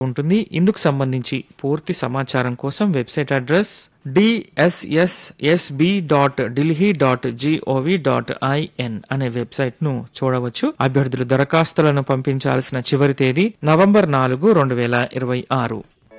ఉంటుంది ఇందుకు సంబంధించి పూర్తి సమాచారం కోసం website address DSSSB dot Delhi dot GOV dot IN అనే వెబ్సైట్ ను చూడవచ్చు అభ్యర్థులు దరఖాస్తులను పంపించాల్సిన చివరి తేదీ నవంబర్ నాలుగు రెండు వేల ఇరవై ఆరు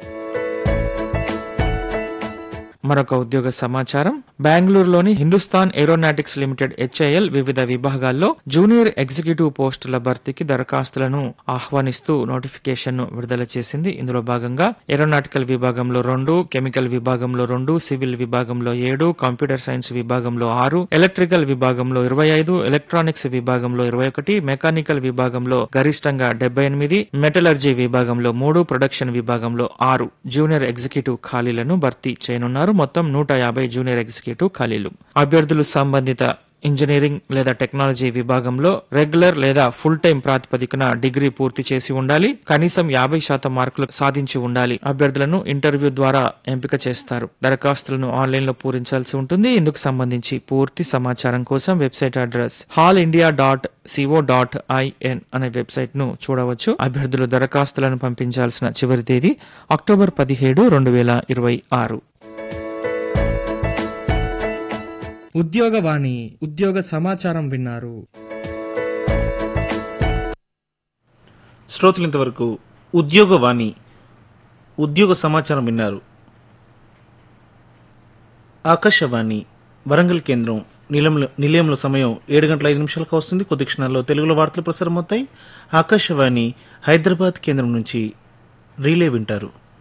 మరొక ఉద్యోగ సమాచారం బెంగళూరులోని హిందుస్థాన్ ఏరోనాటిక్స్ లిమిటెడ్ హెచ్ఐఎల్ వివిధ విభాగాల్లో జూనియర్ ఎగ్జిక్యూటివ్ పోస్టుల భర్తీకి దరఖాస్తులను ఆహ్వానిస్తూ నోటిఫికేషన్ ను విడుదల చేసింది ఇందులో భాగంగా ఏరోనాటికల్ విభాగంలో రెండు కెమికల్ విభాగంలో రెండు సివిల్ విభాగంలో ఏడు కంప్యూటర్ సైన్స్ విభాగంలో ఆరు ఎలక్ట్రికల్ విభాగంలో ఇరవై ఐదు ఎలక్ట్రానిక్స్ విభాగంలో ఇరవై ఒకటి మెకానికల్ విభాగంలో గరిష్టంగా డెబ్బై ఎనిమిది మెటలర్జీ విభాగంలో మూడు ప్రొడక్షన్ విభాగంలో ఆరు జూనియర్ ఎగ్జిక్యూటివ్ ఖాళీలను భర్తీ చేయనున్నారు మొత్తం నూట యాభై జూనియర్ ఎగ్జిక్యూటివ్ ఖాళీలు అభ్యర్థులు సంబంధిత ఇంజనీరింగ్ లేదా టెక్నాలజీ విభాగంలో రెగ్యులర్ లేదా ఫుల్ టైం ప్రాతిపదికన డిగ్రీ పూర్తి చేసి ఉండాలి కనీసం యాభై శాతం మార్కులు సాధించి ఉండాలి అభ్యర్థులను ఇంటర్వ్యూ ద్వారా ఎంపిక చేస్తారు దరఖాస్తులను ఆన్లైన్ లో పూరించాల్సి ఉంటుంది ఇందుకు సంబంధించి పూర్తి సమాచారం కోసం website address hall India dot CO dot IN అనే వెబ్సైట్ ను చూడవచ్చు అభ్యర్థులు దరఖాస్తులను పంపించాల్సిన చివరి తేదీ అక్టోబర్ పదిహేడు రెండు వేల ఇరవై ఆరు ఉద్యోగవాణి ఉద్యోగ సమాచారం విన్నారు శ్రోతలు ఇంతవరకు ఉద్యోగవాణి ఉద్యోగ సమాచారం విన్నారు ఆకాశవాణి వరంగల్ కేంద్రం నిలయంలో నిలయంలో సమయం ఏడు గంటల ఐదు నిమిషాలకు వస్తుంది కొద్ది క్షణాల్లో తెలుగులో వార్తలు ప్రసారం అవుతాయి ఆకాశవాణి హైదరాబాద్ కేంద్రం నుంచి రీలే వింటారు